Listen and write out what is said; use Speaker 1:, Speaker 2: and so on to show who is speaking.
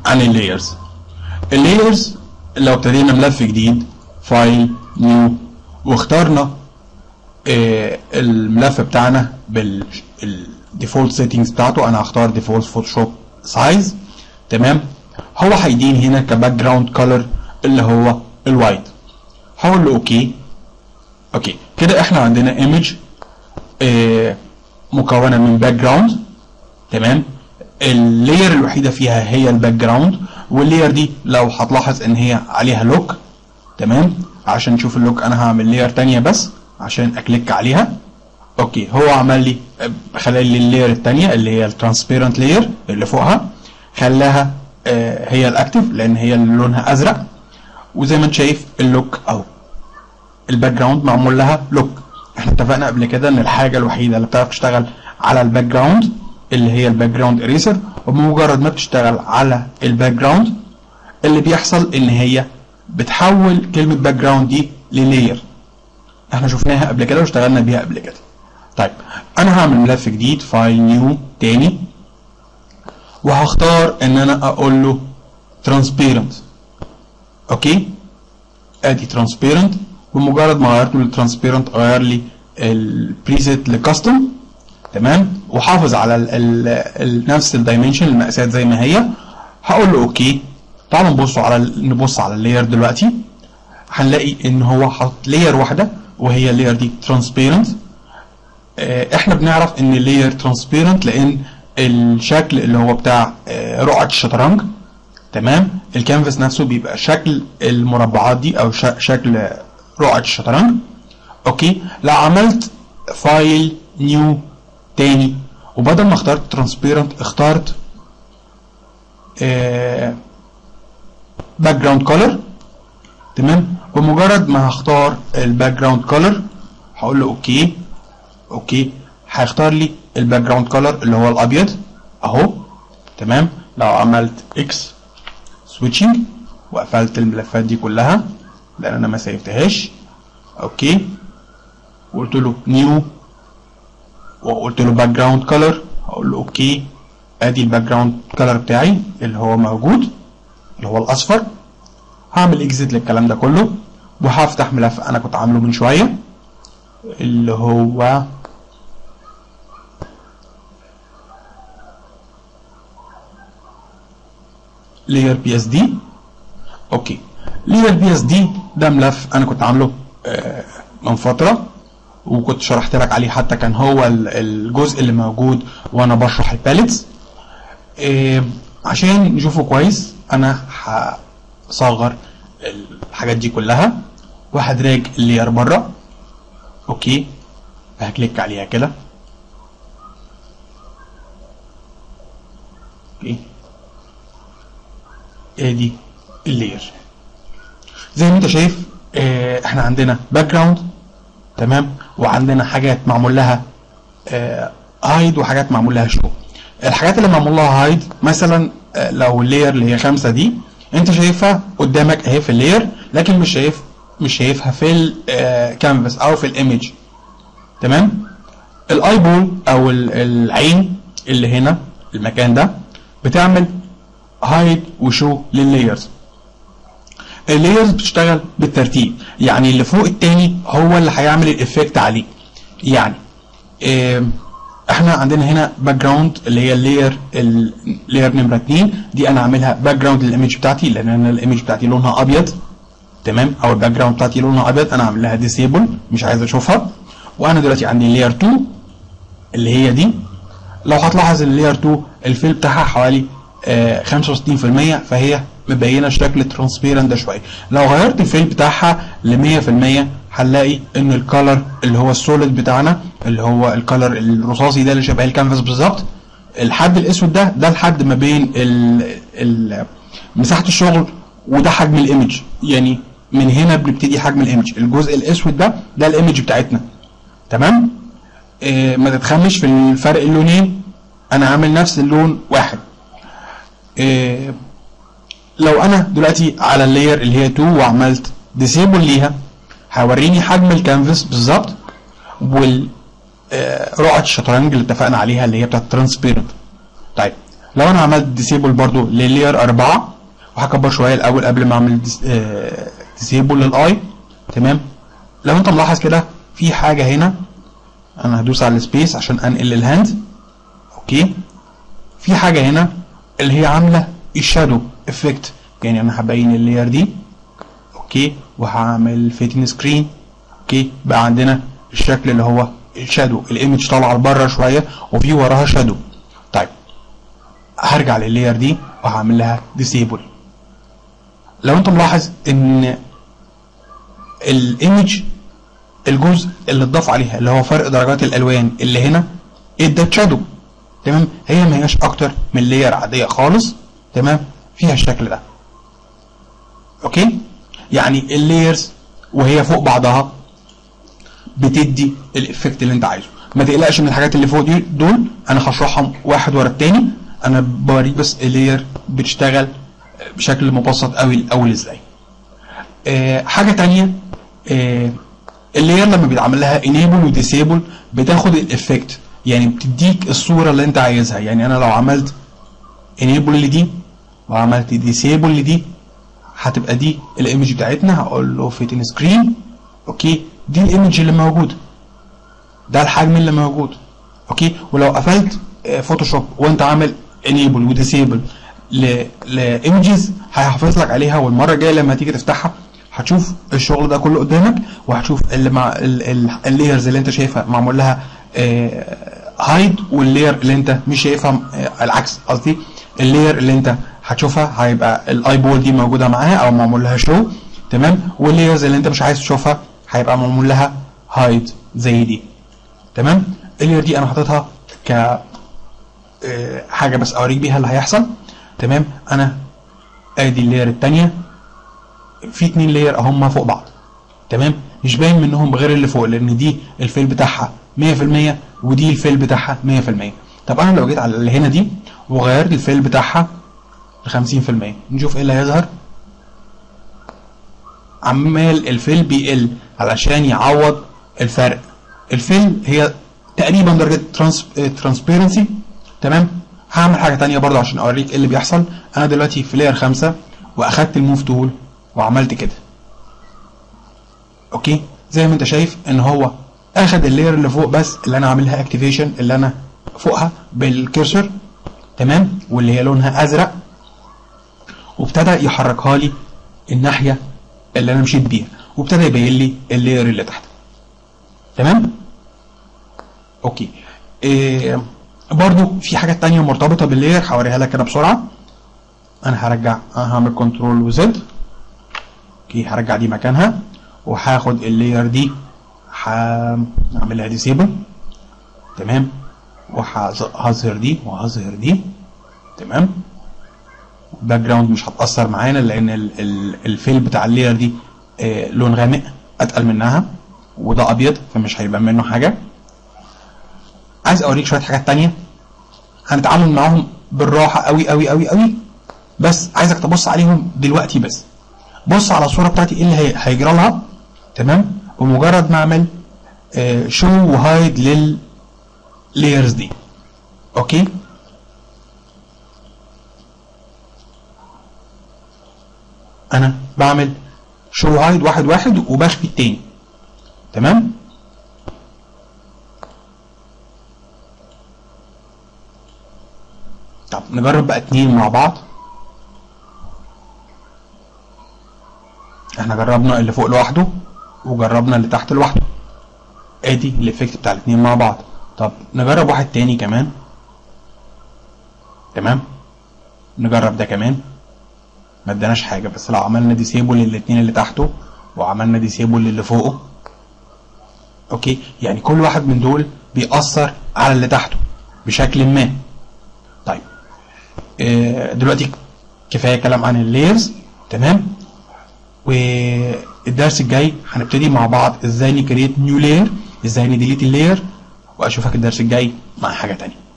Speaker 1: عن اللايرز اللايرز لو ابتدينا ملف جديد فايل نيو واخترنا آه الملف بتاعنا بالديفولت سيتنجز بتاعته انا هختار ديفولت فوتوشوب سايز تمام هو هيديني هنا كباك جراوند كولر اللي هو الوايت هقول له اوكي اوكي كده احنا عندنا ايمج آه مكونه من باك جراوند تمام اللاير الوحيده فيها هي الباك جراوند واللاير دي لو هتلاحظ ان هي عليها لوك تمام عشان نشوف اللوك انا هعمل لاير تانية بس عشان اكليك عليها اوكي هو عمل لي خلى لي اللاير التانية اللي هي الترانسبيرنت لاير اللي فوقها خلاها آه هي الاكتف لان هي اللي لونها ازرق وزي ما انت شايف اللوك او الباك جراوند معمول لها لوك احنا اتفقنا قبل كده ان الحاجه الوحيده اللي بتعرف تشتغل على الباك جراوند اللي هي الباك جراوند اريسر وبمجرد ما بتشتغل على الباك جراوند اللي بيحصل ان هي بتحول كلمه باك جراوند دي للاير احنا شفناها قبل كده واشتغلنا بيها قبل كده طيب انا هعمل ملف جديد فايل نيو تاني وهختار ان انا اقول له ترانسبيرنت اوكي ادي ترانسبيرنت بمجرد ما غيرته للترانسبيرنت غير لي البريسيت لكاستم تمام وحافظ على ال ال ال نفس الدايمنشن المقاسات زي ما هي هقول له اوكي تعالوا نبص على نبص على اللاير دلوقتي هنلاقي ان هو حاطط لاير واحده وهي اللاير دي ترانسبيرنت اه احنا بنعرف ان اللاير ترانسبيرنت لان الشكل اللي هو بتاع اه رقعه الشطرنج تمام الكانفاس نفسه بيبقى شكل المربعات دي او شكل رقعه الشطرنج اوكي لو عملت فايل نيو تاني وبدل ما اخترت ترانسبيرنت اخترت باك جراوند كولر تمام بمجرد ما هختار الباك جراوند كولر هقول له اوكي اوكي هيختار لي الباك جراوند كولر اللي هو الابيض اهو تمام لو عملت اكس سويتشنج وقفلت الملفات دي كلها لان انا ما سيفتهاش اوكي وقلت له نيو وقلت له باك جراوند كلر هقول له اوكي ادي الباك جراوند كلر بتاعي اللي هو موجود اللي هو الاصفر هعمل اكزيت للكلام ده كله وهفتح ملف انا كنت عامله من شويه اللي هو layer بي اس دي اوكي layer بي اس دي ده ملف انا كنت عامله آه من فتره وكنت شرحت لك عليه حتى كان هو الجزء اللي موجود وانا بشرح الباليتس آه عشان نشوفه كويس انا هصغر الحاجات دي كلها وهدراج اللاير بره اوكي هكليك عليها كده اوكي ادي اللاير زي ما انت شايف اه احنا عندنا باك جراوند تمام وعندنا حاجات معمول لها اه هايد وحاجات معمول لها شو الحاجات اللي معمول لها هايد مثلا اه لو اللاير اللي هي خمسة دي انت شايفها قدامك اهي في اللاير لكن مش شايف مش شايفها في الكانفاس او في الايمج تمام الاي بول او العين اللي هنا المكان ده بتعمل هايد وشو لللايرز اللايرز بتشتغل بالترتيب يعني اللي فوق التاني هو اللي هيعمل الافكت عليه يعني اه احنا عندنا هنا باك جراوند اللي هي اللاير اللاير نمره 2 دي انا عاملها باك جراوند للايمج بتاعتي لان انا الايمج بتاعتي لونها ابيض تمام او الباك جراوند بتاعتي لونها ابيض انا عامل لها ديسيبل مش عايز اشوفها وانا دلوقتي عندي لاير 2 اللي هي دي لو هتلاحظ اللاير 2 الفيل بتاعها حوالي آه 65% فهي مبينه شكل ترانسبيرنت ده شويه لو غيرت الفيل بتاعها ل 100% هنلاقي ان الكالر اللي هو السوليد بتاعنا اللي هو الكالر الرصاصي ده اللي شبه الكانفاس بالظبط الحد الاسود ده ده الحد ما بين ال ال مساحه الشغل وده حجم الايمج يعني من هنا بنبتدي حجم الايمج الجزء الاسود ده ده الايمج بتاعتنا تمام إيه ما تتخمش في الفرق اللونين انا عامل نفس اللون واحد إيه لو انا دلوقتي على اللاير اللي هي 2 وعملت ديسيبل ليها هيوريني حجم الكانفاس بالظبط وال رقعه الشطرنج اللي اتفقنا عليها اللي هي بتاعت ترانسبيرنت طيب لو انا عملت ديسيبل برضو للير 4 وهكبر شويه الاول قبل ما اعمل ديسيبل للاي تمام لو انت ملاحظ كده في حاجه هنا انا هدوس على السبيس عشان انقل الهاند اوكي في حاجه هنا اللي هي عامله الشادو افكت يعني انا هبين اللاير دي اوكي وهعمل فيتنج سكرين اوكي بقى عندنا الشكل اللي هو الشادو الايمج طالعه لبره شويه وفي وراها شادو طيب هرجع لللاير دي وهعمل لها ديسيبل لو انت ملاحظ ان الايمج الجزء اللي اتضاف عليها اللي هو فرق درجات الالوان اللي هنا ادت شادو تمام هي ما هياش اكتر من لاير عاديه خالص تمام فيها الشكل ده اوكي يعني اللايرز وهي فوق بعضها بتدي الافكت اللي انت عايزه ما تقلقش من الحاجات اللي فوق دي دول انا هشرحهم واحد ورا التاني انا بوريك بس اللاير بتشتغل بشكل مبسط قوي الاول ازاي آه حاجه تانية آه اللاير لما بيتعمل لها انيبل وديسيبل بتاخد الافكت يعني بتديك الصوره اللي انت عايزها يعني انا لو عملت انيبل لدي وعملت ديسيبل لدي هتبقى دي الايمج بتاعتنا هقول له فيتن سكرين اوكي دي الايمج اللي موجوده ده الحجم اللي موجود اوكي ولو قفلت فوتوشوب وانت عامل انيبل وديسيبل لايمجز هيحافظ لك عليها والمره الجايه لما تيجي تفتحها هتشوف الشغل ده كله قدامك وهتشوف اللي مع اللايرز اللي انت شايفها معمول لها هايد واللاير اللي انت مش شايفها العكس قصدي اللاير اللي انت هتشوفها هيبقى الاي بول دي موجوده معاها او معمول لها شو تمام واللايرز اللي انت مش عايز تشوفها هيبقى معمول لها هايد زي دي تمام اللاير دي انا حاططها ك حاجه بس اوريك بيها اللي هيحصل تمام انا ادي اللاير الثانيه في اتنين لاير اهم فوق بعض تمام مش باين منهم غير اللي فوق لان دي الفيل بتاعها 100% ودي الفيل بتاعها 100% طب انا لو جيت على اللي هنا دي وغيرت الفيل بتاعها ل 50% نشوف ايه اللي هيظهر عمال الفيل بيقل علشان يعوض الفرق الفيل هي تقريبا درجه ترانسبيرنسي تمام هعمل حاجه تانية برضه عشان اوريك ايه اللي بيحصل انا دلوقتي في لاير 5 واخدت الموف تول وعملت كده اوكي زي ما انت شايف ان هو اخد اللاير اللي فوق بس اللي انا عاملها اكتيفيشن اللي انا فوقها بالكيرسر تمام واللي هي لونها ازرق وابتدى يحركها لي الناحيه اللي انا مشيت بيها وابتدى يبين لي اللاير اللي تحت تمام اوكي إيه برضو في حاجات تانية مرتبطة باللاير هوريها لك انا بسرعة انا هرجع انا هعمل كنترول وزد اوكي هرجع دي مكانها وهاخد اللاير دي هعملها ديسيبل تمام وهظهر دي وهظهر دي تمام الباك جراوند مش هتأثر معانا لان ال ال الفيل بتاع اللاير دي آه لون غامق اتقل منها وده ابيض فمش هيبان منه حاجه عايز اوريك شويه حاجات تانية هنتعامل معاهم بالراحه قوي قوي قوي قوي بس عايزك تبص عليهم دلوقتي بس بص على الصوره بتاعتي ايه اللي هيجرى لها تمام ومجرد ما اعمل آه شو وهايد لللايرز دي اوكي انا بعمل شو هايد واحد واحد وبخفي التاني تمام طب نجرب بقى اتنين مع بعض احنا جربنا اللي فوق لوحده وجربنا اللي تحت لوحده ادي الايفكت بتاع الاتنين مع بعض طب نجرب واحد تاني كمان تمام نجرب ده كمان ما اداناش حاجه بس لو عملنا ديسيبل للاتنين اللي تحته وعملنا ديسيبل للي فوقه اوكي يعني كل واحد من دول بيأثر على اللي تحته بشكل ما طيب آه دلوقتي كفايه كلام عن اللايرز تمام والدرس الجاي هنبتدي مع بعض ازاي نكريت نيو لاير ازاي نديليت اللاير واشوفك الدرس الجاي مع حاجه تانية